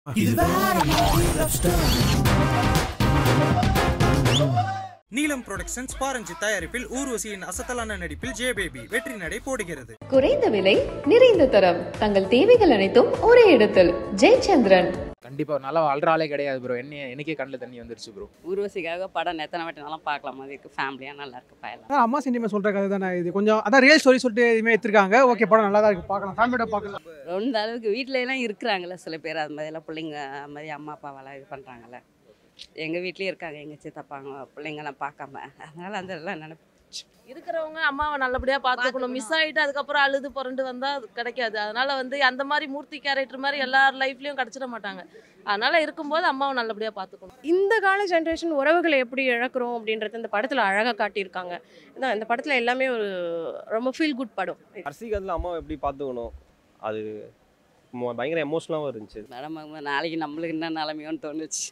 இது வேற மாதிரி love story. நீலம் புரொடக்ஷன்ஸ் பாரஞ்சி தயாரிப்பில் ஊர்வசியின் அசத்தலான நடிப்பில் ஜே பேபி வெற்றி நடை போடுகிறது குறைந்த விலை நிறைந்த தரம் தங்கள் தேவைகள் அனைத்தும் ஒரே இடத்தில் ஜெயச்சந்திரன் கண்டிப்பா நல்லா அல்ற ஆளே கிடையாது ப்ரோ என்ன எனக்கே கண்ணில் தண்ணி வந்துருச்சு ப்ரோ ஊர்வசிக்காக படம் எத்தனை வாட்டினாலும் பார்க்கலாம் மாதிரி இருக்குது ஃபேமிலியாக நல்லா இருக்கு பயலாம் அதான் அம்மா சென்டிமெண்ட் சொல்கிற கதை தானே இது கொஞ்சம் அதான் ரியல் ஸ்டோரி சொல்லிட்டு இதுமாதிரி எடுத்திருக்காங்க ஓகே படம் நல்லா தான் இருக்கு பார்க்கலாம் ஃபேமிலியோட பார்க்கலாம் இந்த அளவுக்கு வீட்டில எல்லாம் இருக்கிறாங்கல்ல சில பேர் அது மாதிரிலாம் பிள்ளைங்க அது மாதிரி அம்மா அப்பாவெல்லாம் இது பண்ணுறாங்கல்ல எங்கள் வீட்லேயும் இருக்காங்க எங்கள் சித்தப்பாங்க பிள்ளைங்கெல்லாம் பார்க்காம அதனால அந்த எல்லாம் நினைப்பு இருக்கிறவங்க அம்மாவை நல்லபடியா பார்த்துக்கணும் மிஸ் ஆயிட்டு அதுக்கப்புறம் அழுது புரண்டு வந்தா அது கிடைக்காது அதனால வந்து அந்த மாதிரி மூர்த்தி கேரக்டர் மாதிரி எல்லார் லைஃப்லயும் கிடைச்சிட மாட்டாங்க அதனால இருக்கும்போது அம்மாவை நல்லபடியா பார்த்துக்கணும் இந்த கால ஜென்ரேஷன் உறவுகளை எப்படி இழக்கிறோம் அப்படின்றது இந்த படத்தில் அழகாக காட்டியிருக்காங்க அதான் இந்த படத்தில் எல்லாமே ஒரு ரொம்ப ஃபீல் குட் படம் ரசிகத்தில் அம்மாவை எப்படி பார்த்துக்கணும் அது மொ- பயங்கர எமோஷனலாகவும் இருந்துச்சு மேடம் நாளைக்கு நம்மளுக்கு என்ன நிலமையோன்னு தோணுச்சு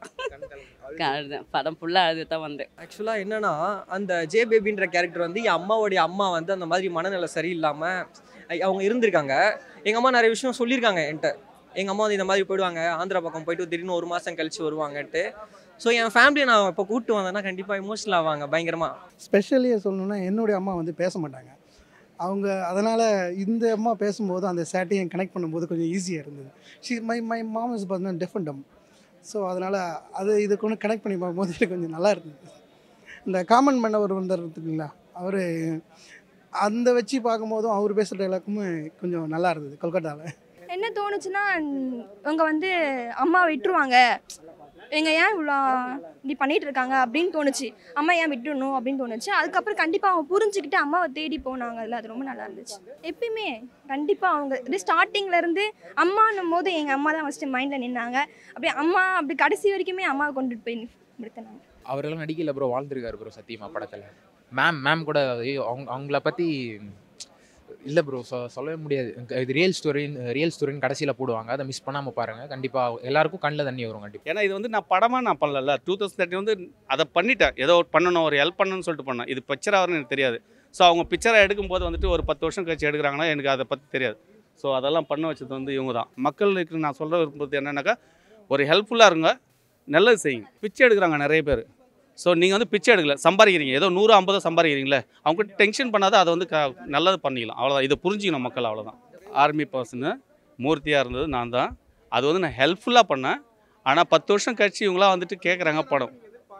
அவ்வளோதான் படம் ஃபுல்லாக அழுது தான் வந்தேன் ஆக்சுவலாக என்னன்னா அந்த ஜே பேபின்ற கேரக்டர் வந்து என் அம்மாவுடைய அம்மா வந்து அந்த மாதிரி மனநிலை சரியில்லாமல் அவங்க இருந்திருக்காங்க எங்கள் அம்மா நிறைய விஷயம் சொல்லியிருக்காங்க என்கிட்ட எங்கள் அம்மா வந்து இந்த மாதிரி போயிடுவாங்க ஆந்திரா பக்கம் போயிட்டு திடீர்னு ஒரு மாதம் கழிச்சு வருவாங்கன்ட்டு ஸோ என் ஃபேமிலியை நான் இப்போ கூப்பிட்டு வந்தேன்னா கண்டிப்பாக எமோஷனல் ஆவாங்க பயங்கரமாக ஸ்பெஷலி சொல்லணும்னா என்னுடைய அம்மா வந்து பேச மாட்டாங்க அவங்க அதனால் இந்த அம்மா பேசும்போது அந்த சேட்டையை கனெக்ட் பண்ணும்போது கொஞ்சம் ஈஸியாக இருந்தது she my my mom is பார்த்தீங்கன்னா டிஃப்ரெண்ட் அம் ஸோ அதனால் அது இது கொண்டு கனெக்ட் பண்ணி பார்க்கும்போது எனக்கு கொஞ்சம் நல்லா இருந்தது இந்த காமன் பண்ணவர் வந்தார் இருக்குங்களா அவர் அந்த வச்சு பார்க்கும்போதும் அவர் பேசுகிற எல்லாருக்குமே கொஞ்சம் நல்லா இருந்தது கொல்கட்டாவில் என்ன தோணுச்சுன்னா அவங்க வந்து அம்மா விட்டுருவாங்க எங்க ஏன் இவ்வளோ இப்படி பண்ணிட்டு இருக்காங்க அப்படின்னு தோணுச்சு அம்மா ஏன் விட்டுடணும் அப்படின்னு தோணுச்சு அதுக்கப்புறம் கண்டிப்பாக அவங்க புரிஞ்சுக்கிட்டு அம்மாவை தேடி போனாங்க அதில் அது ரொம்ப நல்லா இருந்துச்சு எப்பயுமே கண்டிப்பாக அவங்க இது ஸ்டார்டிங்ல இருந்து அம்மான்னும் போது எங்கள் அம்மா தான் ஃபஸ்ட்டு மைண்டில் நின்னாங்க அப்படியே அம்மா அப்படி கடைசி வரைக்குமே அம்மாவை கொண்டுட்டு போய் நிறுத்தினாங்க அவரெல்லாம் நடிக்கல ப்ரோ வாழ்ந்திருக்காரு ப்ரோ சத்தியமா படத்துல மேம் மேம் கூட ஐயோ, அவங்க அவங்கள பத்தி இல்லை ப்ரோ சொ சொல்லவே முடியாது இது ரியல் ஸ்டோரின்னு ரியல் ஸ்டோரின்னு கடைசியில் போடுவாங்க அதை மிஸ் பண்ணாமல் பாருங்க கண்டிப்பாக எல்லாருக்கும் கண்ணில் தண்ணி வரும் கண்டிப்பாக ஏன்னா இது வந்து நான் படமாக நான் பண்ணல டூ தௌசண்ட் தேர்ட்டி வந்து அதை பண்ணிட்டேன் ஏதோ ஒரு பண்ணணும் ஒரு ஹெல்ப் பண்ணணும்னு சொல்லிட்டு பண்ணேன் இது பிக்சர் ஆகும்னு எனக்கு தெரியாது ஸோ அவங்க பிக்சரை எடுக்கும்போது வந்துட்டு ஒரு பத்து வருஷம் கழிச்சு எடுக்கிறாங்கன்னா எனக்கு அதை பற்றி தெரியாது ஸோ அதெல்லாம் பண்ண வச்சது வந்து இவங்க தான் மக்களுக்கு நான் சொல்ல விரும்புறது என்னென்னாக்கா ஒரு ஹெல்ப்ஃபுல்லாக இருங்க நல்லது செய்யுங்க பிச்சை எடுக்கிறாங்க நிறைய பேர் ஸோ நீங்கள் வந்து பிச்சை எடுக்கல சம்பாதிக்கிறீங்க ஏதோ நூறு ஐம்பதோ சம்பாதிக்கிறீங்களே அவங்க டென்ஷன் பண்ணாத அதை வந்து க நல்லது பண்ணிக்கலாம் அவ்வளோதான் இதை புரிஞ்சுக்கணும் மக்கள் அவ்வளோதான் ஆர்மி பர்சனு மூர்த்தியாக இருந்தது நான் தான் அது வந்து நான் ஹெல்ப்ஃபுல்லாக பண்ணேன் ஆனால் பத்து வருஷம் கழிச்சு இவங்களாம் வந்துட்டு கேட்குறாங்க படம்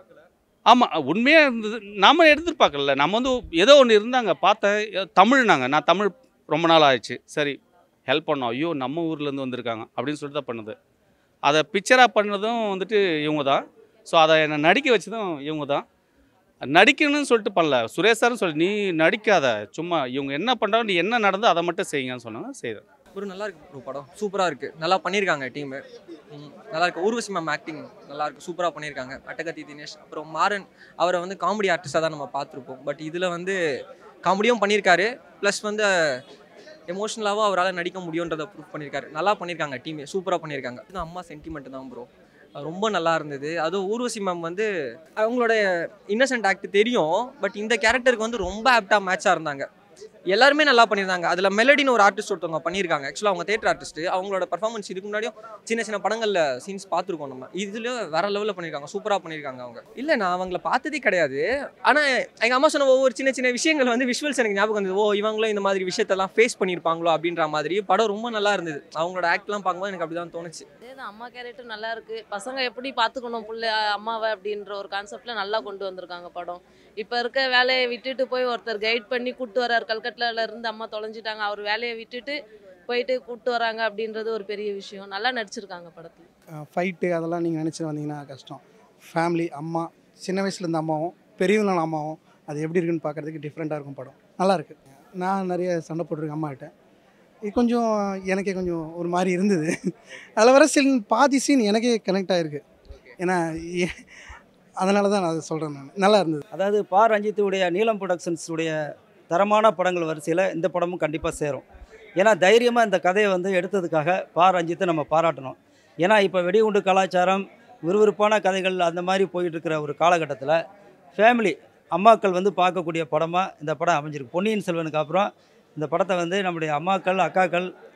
ஆமாம் உண்மையாக இருந்தது நம்ம எதிர்பார்க்கல நம்ம வந்து ஏதோ ஒன்று இருந்தாங்க பார்த்தேன் எ- தமிழ்னாங்க நான் தமிழ் ரொம்ப நாள் ஆயிடுச்சு சரி ஹெல்ப் பண்ணோம் ஐயோ நம்ம ஊர்லேருந்து வந்திருக்காங்க அப்படின்னு சொல்லிட்டு தான் பண்ணுது அதை பிக்சராக பண்ணதும் வந்துட்டு இவங்க தான் ஸோ அதை என்னை நடிக்க வச்சதும் இவங்க தான் நடிக்கணும்னு சொல்லிட்டு பண்ணல சுரேஷ் சார்னு சொல்லி நீ நடிக்காத சும்மா இவங்க என்ன பண்ணுறாங்க நீ என்ன நடந்தோ அதை மட்டும் செய்யுங்கன்னு சொன்னாங்க செய்தேன் ஒரு நல்லா இருக்கு ப்ரோ படம் சூப்பராக இருக்குது நல்லா பண்ணியிருக்காங்க டீமு நல்லா இருக்கு ஊர்வசி மேம் ஆக்டிங் நல்லா இருக்கு சூப்பராக பண்ணியிருக்காங்க அட்டகத்தி தினேஷ் அப்புறம் மாறன் அவரை வந்து காமெடி ஆர்டிஸ்டாக தான் நம்ம பார்த்துருப்போம் பட் இதில் வந்து காமெடியும் பண்ணியிருக்காரு ப்ளஸ் வந்து எமோஷ்னலாகவும் அவரால் நடிக்க முடியுன்றதை ப்ரூவ் பண்ணியிருக்காரு நல்லா பண்ணியிருக்காங்க டீமே சூப்பராக பண்ணியிருக்காங்க இது அம்மா சென்டிமெண்ட் தான் ப்ரோ ரொம்ப நல்லா இருந்தது அதுவும் ஊர்வசி மேம் வந்து அவங்களோட இன்னசென்ட் ஆக்ட் தெரியும் பட் இந்த கேரக்டருக்கு வந்து ரொம்ப ஆப்டாக மேட்சாக இருந்தாங்க எல்லாருமே நல்லா பண்ணியிருந்தாங்க அதில் மெலடின்னு ஒரு ஆர்டிஸ்ட் ஒருத்தவங்க பண்ணியிருக்காங்க ஆக்சுவலாக அவங்க தேட்டர் ஆர்டிஸ்ட் அவங்களோட பர்ஃபார்மன்ஸ் இதுக்கு முன்னாடியும் சின்ன சின்ன படங்களில் சீன்ஸ் பார்த்துருக்கோம் நம்ம இதில் வேற லெவலில் பண்ணியிருக்காங்க சூப்பராக பண்ணியிருக்காங்க அவங்க இல்லை நான் அவங்கள பார்த்ததே கிடையாது ஆனால் எங்கள் அம்மா சொன்ன ஒவ்வொரு சின்ன சின்ன விஷயங்கள் வந்து விஷுவல்ஸ் எனக்கு ஞாபகம் வந்தது ஓ இவங்களும் இந்த மாதிரி விஷயத்தெல்லாம் ஃபேஸ் பண்ணியிருப்பாங்களோ அப்படின்ற மாதிரி படம் ரொம்ப நல்லா இருந்தது அவங்களோட ஆக்ட்லாம் பார்க்கும்போது எனக்கு அப்படி தான் தோணுச்சு அதேதான் அம்மா கேரக்டர் நல்லா இருக்கு பசங்க எப்படி பார்த்துக்கணும் புள்ள அம்மாவை அப்படின்ற ஒரு கான்செப்ட்ல நல்லா கொண்டு வந்திருக்காங்க படம் இப்போ இருக்க வேலையை விட்டுட்டு போய் ஒருத்தர் கைட் பண்ணி கூட்டு வர்றாரு கல்கட்டால இருந்து அம்மா தொலைஞ்சிட்டாங்க அவர் வேலையை விட்டுட்டு போயிட்டு கூட்டு வராங்க அப்படின்றது ஒரு பெரிய விஷயம் நல்லா நடிச்சிருக்காங்க படத்துல ஃபைட்டு அதெல்லாம் நீங்கள் நினச்சி வந்தீங்கன்னா கஷ்டம் ஃபேமிலி அம்மா சின்ன வயசுலேருந்து அம்மாவும் பெரியவங்களான அம்மாவும் அது எப்படி இருக்குன்னு பார்க்குறதுக்கு டிஃப்ரெண்ட்டாக இருக்கும் படம் நல்லா இருக்கு நான் நிறைய சண்டை போட்டிருக்கேன் அம்மாகிட்ட இது கொஞ்சம் எனக்கே கொஞ்சம் ஒரு மாதிரி இருந்தது அதில் வர சில பாதி சீன் எனக்கே கனெக்ட் ஆகிருக்கு ஏன்னா ஏ- அதனால தான் நான் அதை சொல்கிறேன் நான் நல்லா இருந்தது அதாவது பா ரஞ்சித் உடைய நீலம் ப்ரொடக்ஷன்ஸ் உடைய தரமான படங்கள் வரிசையில் இந்த படமும் கண்டிப்பாக சேரும் ஏன்னா தைரியமாக இந்த கதையை வந்து எடுத்ததுக்காக பா ரஞ்சித்தை நம்ம பாராட்டணும் ஏன்னா இப்போ வெடிகுண்டு கலாச்சாரம் விறுவிறுப்பான கதைகள் அந்த மாதிரி போயிட்டு இருக்கிற ஒரு காலகட்டத்தில் ஃபேமிலி அம்மாக்கள் வந்து பார்க்கக்கூடிய படமாக இந்த படம் அமைஞ்சிருக்கு பொன்னியின் செல்வனுக்கு அப்புறம் இந்த படத்தை வந்து நம்முடைய அம்மாக்கள் அக்காக்கள்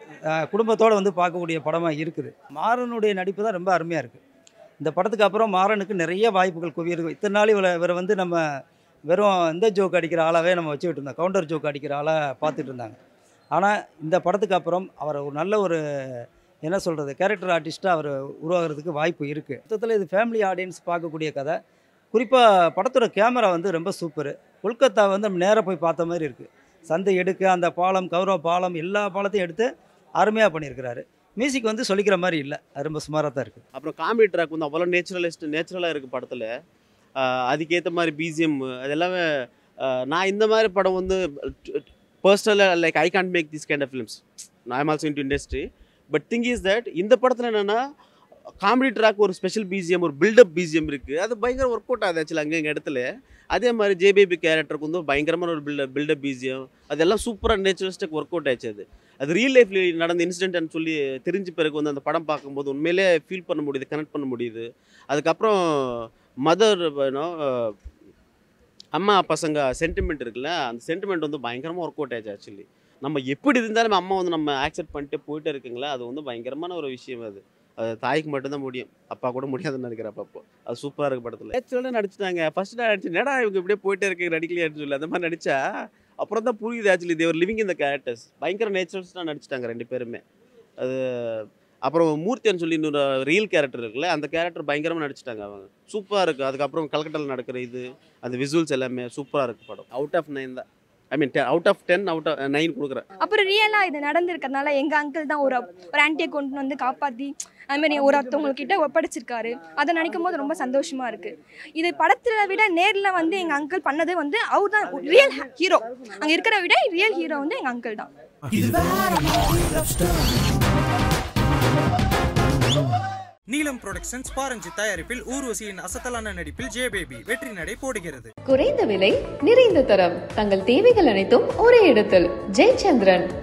குடும்பத்தோடு வந்து பார்க்கக்கூடிய படமாக இருக்குது மாறனுடைய நடிப்பு தான் ரொம்ப அருமையாக இருக்குது இந்த படத்துக்கு அப்புறம் மாறனுக்கு நிறைய வாய்ப்புகள் குவியிருக்கு இத்தனை நாள் இவரை இவரை வந்து நம்ம வெறும் இந்த ஜோக் அடிக்கிற ஆளாகவே நம்ம வச்சுக்கிட்டு இருந்தோம் கவுண்டர் ஜோக் அடிக்கிற ஆளாக பார்த்துட்டு இருந்தாங்க ஆனால் இந்த படத்துக்கு அப்புறம் அவர் ஒரு நல்ல ஒரு என்ன சொல்கிறது கேரக்டர் ஆர்டிஸ்ட்டாக அவர் உருவாகிறதுக்கு வாய்ப்பு இருக்குது மொத்தத்தில் இது ஃபேமிலி ஆடியன்ஸ் பார்க்கக்கூடிய கதை குறிப்பாக படத்தோட கேமரா வந்து ரொம்ப சூப்பரு கொல்கத்தா வந்து நம்ம நேராக போய் பார்த்த மாதிரி இருக்குது சந்தை எடுக்க அந்த பாலம் கௌரவ பாலம் எல்லா பாலத்தையும் எடுத்து அருமையாக பண்ணியிருக்கிறாரு மியூசிக் வந்து சொல்லிக்கிற மாதிரி இல்லை அது ரொம்ப சுமாராக தான் இருக்குது அப்புறம் காமெடி ட்ராக் வந்து அவ்வளோ நேச்சுரலிஸ்ட் நேச்சுரலாக இருக்குது படத்தில் அதுக்கேற்ற மாதிரி பிஜிஎம் அது எல்லாமே ஆஹ் நான் இந்த மாதிரி படம் வந்து பர்சனலாக like I can't make this kind of films நான் I'm also into industry but thing is that இந்த படத்தில் என்னென்னா காமெடி ட்ராக் ஒரு ஸ்பெஷல் பிஜிஎம் ஒரு பில்டப் பிஜிஎம் இருக்குது அது பயங்கர ஒர்க் அவுட் ஆகுது ஆக்சுவலி அங்கே எங்கள் இடத்துல அதே மாதிரி ஜேபிபி கேரக்டருக்கு வந்து பயங்கரமான ஒரு பில்டப் பில்டப் பிஜிஎம் அதெல்லாம் சூப்பராக நேச்சுரலிஸ்டிக் ஒர்க் அவுட் ஆச்சு அது அது ரியல் லைஃப்ல நடந்த இன்சிடென்ட்னு சொல்லி தெரிஞ்ச பிறகு வந்து அந்த படம் பார்க்கும்போது உண்மையிலே ஃபீல் பண்ண முடியுது கனெக்ட் பண்ண முடியுது அதுக்கப்புறம் மதர் அம்மா பசங்க சென்டிமெண்ட் இருக்குல்ல அந்த சென்டிமெண்ட் வந்து பயங்கரமாக ஒர்க் அவுட் ஆச்சு ஆக்சுவலி நம்ம எப்படி இருந்தாலும் அம்மா வந்து நம்ம ஆக்செப்ட் பண்ணிட்டு போயிட்டே இருக்குங்களா அது வந்து பயங்கரமான ஒரு விஷயம் அது அது தாய்க்கு மட்டும்தான் முடியும் அப்பா கூட முடியாதுன்னு நினைக்கிறேன் அப்போ அது சூப்பராக இருக்கு படத்தில் நேச்சுரலாக நடிச்சிட்டாங்க ஃபர்ஸ்ட் நான் நடிச்சு நேடா இவங்க இப்படியே போயிட்டே இருக்கு நடிக்கலையான்னு சொல்லி அந்த மாதிரி நடிச்சா அப்புறம் தான் புரியுது ஆக்சுவலி தேவர் லிவிங் இந்த கேரக்டர்ஸ் பயங்கர நேச்சுரல்ஸ்டாக நடிச்சிட்டாங்க ரெண்டு பேருமே அது அப்புறம் மூர்த்தின்னு சொல்லி இன்னொரு ரியல் கேரக்டர் இருக்குல்ல அந்த கேரக்டர் பயங்கரமாக நடிச்சிட்டாங்க அவங்க சூப்பராக இருக்குது அதுக்கப்புறம் கல்கட்டாவில் நடக்கிற இது அந்த விசுவல்ஸ் எல்லாமே சூப்பராக இருக்குது படம் அவுட் ஆஃப் நைன் தான் I mean out of ten out of nine கொடுக்குறேன் அப்புறம் ரியலாக இது நடந்திருக்கிறதுனால எங்கள் அங்கிள் தான் ஒரு ஒரு ஆன்ட்டியை கொண்டு வந்து காப்பாற்றி அதுமாதிரி ஒரு ஒருத்தவங்கக்கிட்ட ஒப்படைச்சிருக்காரு அதை நினைக்கும் போது ரொம்ப சந்தோஷமாக இருக்குது இது படத்தில் விட நேரில் வந்து எங்கள் அங்கிள் பண்ணது வந்து அவர் தான் ரியல் ஹீரோ அங்கே இருக்கிற விட ரியல் ஹீரோ வந்து எங்கள் அங்கிள் தான் இது வேற மாதிரி love story. நீலம் புரொடக்ஷன்ஸ் பாரஞ்சி தயாரிப்பில் ஊர்வசியின் அசத்தலான நடிப்பில் ஜே பேபி வெற்றி நடை போடுகிறது குறைந்த விலை நிறைந்த தரம் தங்கள் தேவைகள் அனைத்தும் ஒரே இடத்தில் ஜெயச்சந்திரன்